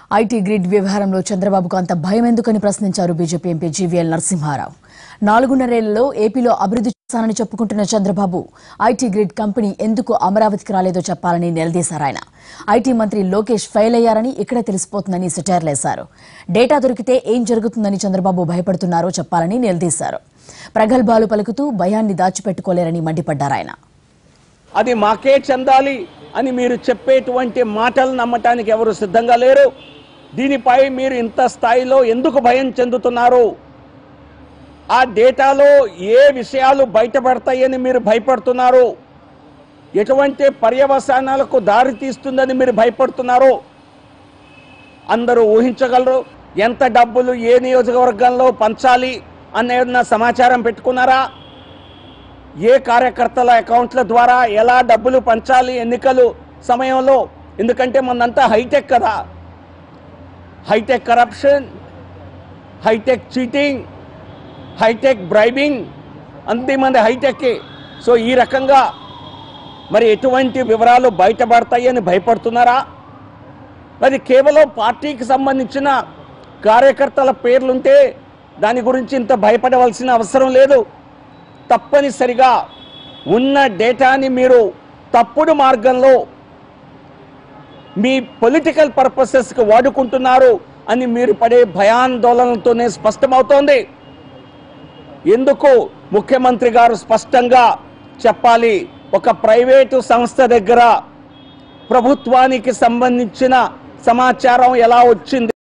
IT grid వ్యవహారంలో చంద్రబాబుకు అంత భయం ఎందుకని ప్రశ్నించారు బీజేపీ ఎంపీ జీవీఎల్ నరసింహారావు నాలుగున్నరేళ్లలో ఏపీలో అభివృద్ధి చేశానని చెప్పుకుంటున్న చంద్రబాబు ఐటీ గ్రిడ్ కంపెనీ ఎందుకు అమరావతికి రాలేదో చెప్పాలని నిలదీశారు ఆయన ఐటీ మంత్రి లోకేష్ ఫెయిల్ అయ్యారని ఇక్కడే తెలిసిపోతుందని సిటార్లేశారు డేటా దొరికితే ఏం జరుగుతుందని చంద్రబాబు భయపడుతున్నారో చెప్పాలని నిలదీశారు ప్రగల్భాలు పలుకుతూ భయాన్ని దాచిపెట్టుకోలేరని మండిపడ్డారు ఆయన అది మాకే చెందాలి అని మీరు చెప్పేటువంటి మాటలు నమ్మటానికి ఎవరు సిద్ధంగా లేరు దీనిపై మీరు ఇంత స్థాయిలో ఎందుకు భయం చెందుతున్నారు ఆ డేటాలో ఏ విషయాలు బయటపడతాయని మీరు భయపడుతున్నారు ఎటువంటి పర్యవసానాలకు దారి తీస్తుందని మీరు భయపడుతున్నారు అందరూ ఊహించగలరు ఎంత డబ్బులు ఏ నియోజకవర్గంలో పంచాలి అన్న సమాచారం పెట్టుకున్నారా ఏ కార్యకర్తల అకౌంట్ల ద్వారా ఎలా డబ్బులు పంచాలి ఎన్నికలు సమయంలో ఎందుకంటే మనంతా హైటెక్ కదా hi-tech corruption hi-tech cheating hi-tech bribing అంతే మంది హైటెక్ సో ఈ రకంగా మరి ఎటువంటి వివరాలు బయటపడతాయని భయపడుతున్నారా మరి కేవలం పార్టీకి సంబంధించిన కార్యకర్తల పేర్లుంటే దాని గురించి ఇంత భయపడవలసిన అవసరం లేదు తప్పనిసరిగా ఉన్న డేటాని మీరు తప్పుడు మార్గంలో మీ పొలిటికల్ పర్పసెస్కి వాడుకుంటున్నారు అని మీరు పడే భయాందోళనలతోనే స్పష్టమవుతోంది ఎందుకు ముఖ్యమంత్రి గారు స్పష్టంగా చెప్పాలి ఒక ప్రైవేటు సంస్థ దగ్గర ప్రభుత్వానికి సంబంధించిన సమాచారం ఎలా వచ్చింది